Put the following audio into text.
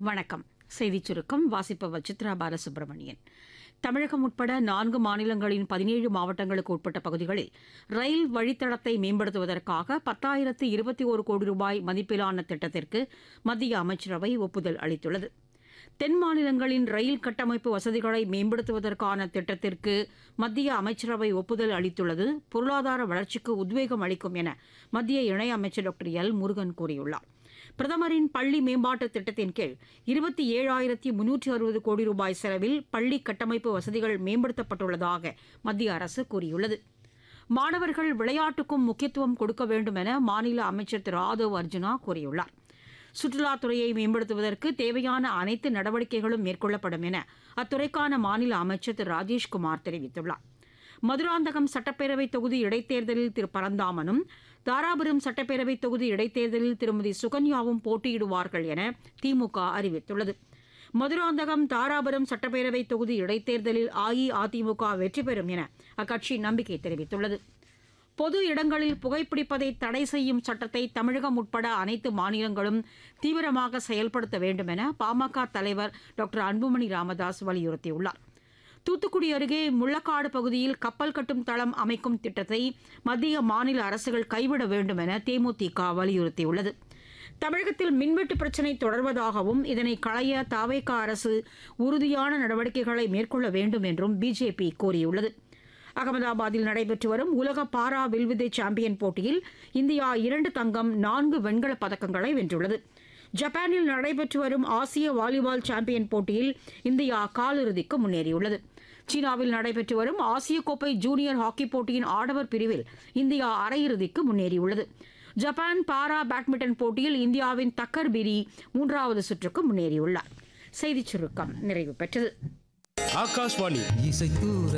வணக்கம் செய்திச் சுருக்கம் வாசிப்பவர் சித்ரா பாலசுப்ரமணியன் தமிழகம் உட்பட நான்கு மாநிலங்களின் பதினேழு மாவட்டங்களுக்கு உட்பட்ட பகுதிகளில் ரயில் வழித்தடத்தை மேம்படுத்துவதற்காக பத்தாயிரத்து இருபத்தி ஒரு கோடி ரூபாய் மதிப்பிலான திட்டத்திற்கு மத்திய அமைச்சரவை ஒப்புதல் அளித்துள்ளது தென் மாநிலங்களின் ரயில் கட்டமைப்பு வசதிகளை மேம்படுத்துவதற்கான திட்டத்திற்கு மத்திய அமைச்சரவை ஒப்புதல் அளித்துள்ளது பொருளாதார வளர்ச்சிக்கு உத்வேகம் அளிக்கும் என மத்திய இணையமைச்சர் டாக்டர் எல் முருகன் கூறியுள்ளார் பிரதமரின் பள்ளி மேம்பாட்டு திட்டத்தின் கீழ் இருபத்தி ஏழாயிரத்தி முன்னூற்றி அறுபது கோடி ரூபாய் செலவில் பள்ளி கட்டமைப்பு வசதிகள் மேம்படுத்தப்பட்டுள்ளதாக மத்திய அரசு கூறியுள்ளது மாணவர்கள் விளையாட்டுக்கும் முக்கியத்துவம் கொடுக்க வேண்டும் என மாநில அமைச்சர் திரு ஆதவ் அர்ஜுனா கூறியுள்ளார் சுற்றுலாத்துறையை மேம்படுத்துவதற்கு தேவையான அனைத்து நடவடிக்கைகளும் மேற்கொள்ளப்படும் என அத்துறைக்கான மாநில அமைச்சர் திரு ராஜேஷ்குமார் தெரிவித்துள்ளார் மதுராந்தகம் சட்டப்பேரவை தொகுதி இடைத்தேர்தலில் திரு பரந்தாமனும் தாராபுரம் சட்டப்பேரவை தொகுதி இடைத்தேர்தலில் திருமதி சுகன்யாவும் போட்டியிடுவார்கள் என திமுக அறிவித்துள்ளது மதுராந்தகம் தாராபுரம் சட்டப்பேரவை தொகுதி இடைத்தேர்தலில் அஇஅதிமுக வெற்றி பெறும் என அக்கட்சி நம்பிக்கை தெரிவித்துள்ளது பொது இடங்களில் புகைப்பிடிப்பதை தடை செய்யும் சட்டத்தை தமிழகம் உட்பட அனைத்து மாநிலங்களும் தீவிரமாக செயல்படுத்த வேண்டும் என பாமக தலைவர் டாக்டர் அன்புமணி ராமதாஸ் வலியுறுத்தியுள்ளார் தூத்துக்குடி அருகே முள்ளக்காடு பகுதியில் கப்பல் கட்டும் தளம் அமைக்கும் திட்டத்தை மத்திய மாநில அரசுகள் கைவிட வேண்டும் என தேமுதிக வலியுறுத்தியுள்ளது தமிழகத்தில் மின்வெட்டு பிரச்சினை தொடர்வதாகவும் இதனை களைய தாவேக அரசு உறுதியான நடவடிக்கைகளை மேற்கொள்ள வேண்டும் என்றும் பிஜேபி கூறியுள்ளது அகமதாபாத்தில் நடைபெற்று வரும் உலக பாரா வில்வித்தை சாம்பியன் போட்டியில் இந்தியா இரண்டு தங்கம் நான்கு வெண்கலப் பதக்கங்களை வென்றுள்ளது ஜப்பானில் நடைபெற்று வரும் ஆசிய வாலிபால் சாம்பியன் போட்டியில் இந்தியா காலிறுதிக்கு முன்னேறியுள்ளது சீனாவில் நடைபெற்று வரும் ஆசிய கோப்பை ஜூனியர் ஹாக்கி போட்டியின் ஆடவர் பிரிவில் இந்தியா அரையிறுதிக்கு முன்னேறியுள்ளது ஜப்பான் பாரா பேட்மிண்டன் போட்டியில் இந்தியாவின் தக்கர் பிரி மூன்றாவது சுற்றுக்கு முன்னேறியுள்ளார் செய்திச் சுருக்கம் நிறைவு பெற்றது ஆகாஷ்வாணி இசைத்தூர